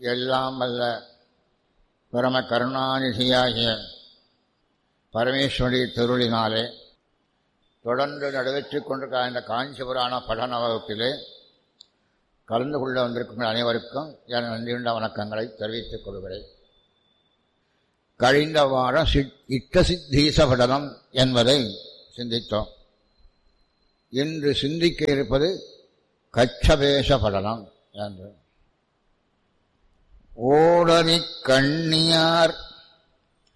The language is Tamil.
எல்லாம் வல்ல பரம கருணாநிதியாகிய பரமேஸ்வரி திருளினாலே தொடர்ந்து நடைபெற்றுக் கொண்டிருக்கிற இந்த காஞ்சிபுராண படன வகுப்பிலே கலந்து கொள்ள வந்திருக்கும் அனைவருக்கும் என் நன்றியுண்ட வணக்கங்களை தெரிவித்துக் கொள்கிறேன் கழிந்த வாரம் இட்ட சித்தீச படனம் என்பதை சிந்தித்தோம் இன்று சிந்திக்க இருப்பது கச்சபேச படனம் என்று ஓடரி கண்ணியார்